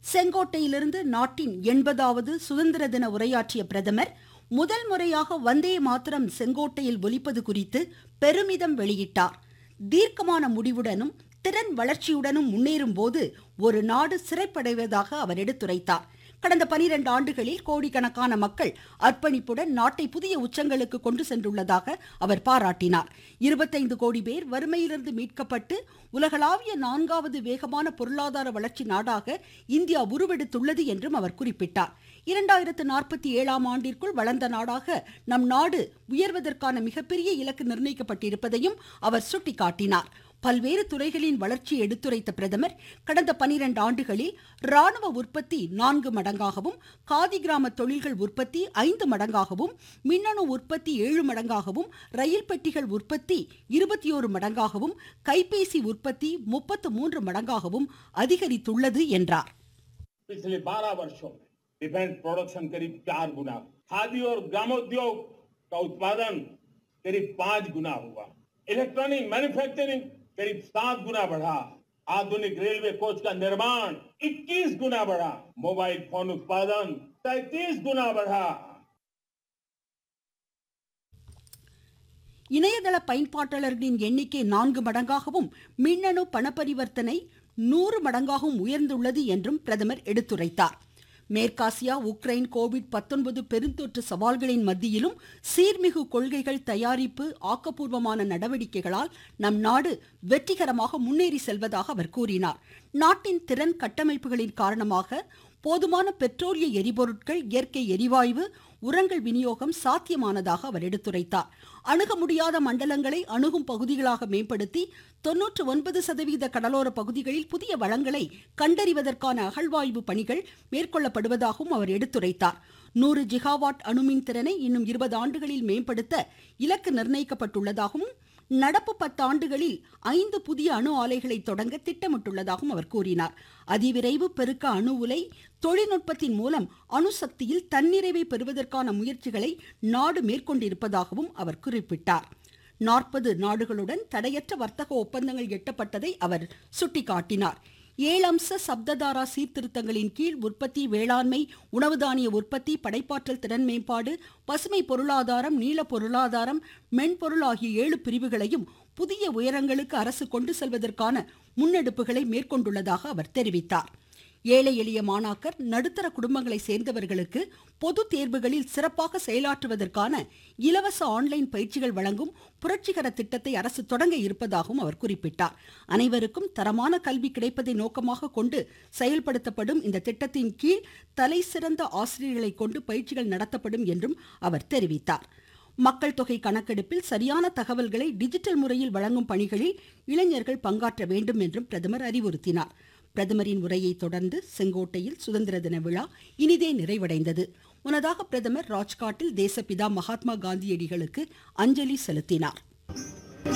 செங்கோட்டையிலிருந்து நாட்டின் எண்பதாவது சுதந்திர தின உரையாற்றிய பிரதமர் முதல் முறையாக வந்தே மாத்திரம் செங்கோட்டையில் ஒலிப்பது குறித்து பெருமிதம் வெளியிட்டார் தீர்க்கமான முடிவுடனும் திறன் வளர்ச்சியுடனும் முன்னேறும் போது ஒரு நாடு சிறைப்படைவதாக அவர் எடுத்துரைத்தார் கடந்த பனிரெண்டு ஆண்டுகளில் கோடிக்கணக்கான மக்கள் அர்ப்பணிப்புடன் நாட்டை புதிய உச்சங்களுக்கு கொண்டு சென்றுள்ளதாக அவர் பாராட்டினார் இருபத்தைந்து கோடி பேர் வறுமையிலிருந்து மீட்கப்பட்டு உலகளாவிய நான்காவது வேகமான பொருளாதார வளர்ச்சி நாடாக இந்தியா உருவெடுத்துள்ளது என்றும் அவர் குறிப்பிட்டார் இரண்டாயிரத்து நாற்பத்தி ஏழாம் ஆண்டிற்குள் வளர்ந்த நாடாக நம் நாடு உயர்வதற்கான மிகப்பெரிய இலக்கு நிர்ணயிக்கப்பட்டிருப்பதையும் அவர் சுட்டிக்காட்டினார் பல்வேறு துறைகளின் வளர்ச்சியை எடுத்துரைத்த பிரதமர் கடந்த பனிரெண்டு ஆண்டுகளில் ராணுவ உற்பத்தி நான்கு மடங்காகவும் காதி கிராம தொழில்கள் உற்பத்தி ஐந்து மடங்காகவும் மின்னணு உற்பத்தி ஏழு மடங்காகவும் ரயில் பெட்டிகள் உற்பத்தி இருபத்தி ஓரு மடங்காகவும் கைபேசி உற்பத்தி முப்பத்து மூன்று மடங்காகவும் அதிகரித்துள்ளது என்றார் पिछले 12 वर्षों में डिफेंस प्रोडक्शन करीब चार गुना खादी और ग्रामोद्योग का उत्पादन करीब पांच गुना हुआ इलेक्ट्रॉनिक मैन्युफैक्चरिंग करीब सात गुना बढ़ा आधुनिक रेलवे कोच का निर्माण 21 गुना बढ़ा मोबाइल फोन उत्पादन 33 गुना बढ़ा இணையதள பயன்பாட்டாளர்களின் எண்ணிக்கை நான்கு மடங்காகவும் மின்னணு பணப்பரிவர்த்தனை நூறு மடங்காகவும் உயர்ந்துள்ளது என்றும் பிரதமர் எடுத்துரைத்தார் மேற்காசியா உக்ரைன் கோவிட் பத்தொன்பது பெருந்தொற்று சவால்களின் மத்தியிலும் சீர்மிகு கொள்கைகள் தயாரிப்பு ஆக்கப்பூர்வமான நடவடிக்கைகளால் நம் நாடு வெற்றிகரமாக முன்னேறி செல்வதாக அவர் கூறினார் நாட்டின் திறன் கட்டமைப்புகளின் காரணமாக போதுமான பெட்ரோலிய எரிபொருட்கள் இயற்கை எரிவாயு உரங்கள் விநியோகம் சாத்தியமானதாக அவர் எடுத்துரைத்தார் அணுக முடியாத மண்டலங்களை அணுகும் பகுதிகளாக மேம்படுத்தி தொன்னூற்று ஒன்பது சதவீத கடலோர பகுதிகளில் புதிய வளங்களை கண்டறிவதற்கான அகழ்வாய்வு பணிகள் மேற்கொள்ளப்படுவதாகவும் அவர் எடுத்துரைத்தார் நூறு ஜிகாவாட் அணுமின் திறனை இன்னும் இருபது ஆண்டுகளில் மேம்படுத்த இலக்கு நிர்ணயிக்கப்பட்டுள்ளதாகவும் நடப்பு பத்தாண்டுகளில் ஐந்து புதிய அணு ஆலைகளை தொடங்க திட்டமிட்டுள்ளதாகவும் அவர் கூறினார் அதிவிரைவு பெருக்க அணு உலை தொழில்நுட்பத்தின் மூலம் அணுசக்தியில் தன்னிறைவை பெறுவதற்கான முயற்சிகளை நாடு மேற்கொண்டிருப்பதாகவும் அவர் குறிப்பிட்டார் நாற்பது நாடுகளுடன் தடையற்ற வர்த்தக ஒப்பந்தங்கள் எட்டப்பட்டதை அவர் சுட்டிக்காட்டினார் ஏழம்ச சப்ததாரா சீர்திருத்தங்களின் கீழ் உற்பத்தி வேளாண்மை உணவு தானிய உற்பத்தி படைப்பாற்றல் திறன் மேம்பாடு பசுமை பொருளாதாரம் நீல பொருளாதாரம் மென்பொருள் ஆகிய ஏழு பிரிவுகளையும் புதிய உயரங்களுக்கு அரசு கொண்டு செல்வதற்கான முன்னெடுப்புகளை மேற்கொண்டுள்ளதாக அவர் தெரிவித்தார் ஏழை எளிய மாணாக்கர் நடுத்தர குடும்பங்களை சேர்ந்தவர்களுக்கு பொது தேர்வுகளில் சிறப்பாக செயலாற்றுவதற்கான இலவச ஆன்லைன் பயிற்சிகள் வழங்கும் புரட்சிகர திட்டத்தை அரசு தொடங்க இருப்பதாகவும் அவர் குறிப்பிட்டார் அனைவருக்கும் தரமான கல்வி கிடைப்பதை நோக்கமாக கொண்டு செயல்படுத்தப்படும் இந்த திட்டத்தின் கீழ் தலை சிறந்த ஆசிரியர்களை கொண்டு பயிற்சிகள் நடத்தப்படும் என்றும் அவர் தெரிவித்தார் மக்கள் தொகை கணக்கெடுப்பில் சரியான தகவல்களை டிஜிட்டல் முறையில் வழங்கும் பணிகளில் இளைஞர்கள் பங்காற்ற வேண்டும் என்றும் பிரதமர் அறிவுறுத்தினார் பிரதமரின் உரையை தொடர்ந்து செங்கோட்டையில் சுதந்திர தின விழா இனிதே நிறைவடைந்தது முன்னதாக பிரதமர் ராஜ்காட்டில் தேசப்பிதா மகாத்மா காந்தியடிகளுக்கு அஞ்சலி செலுத்தினார்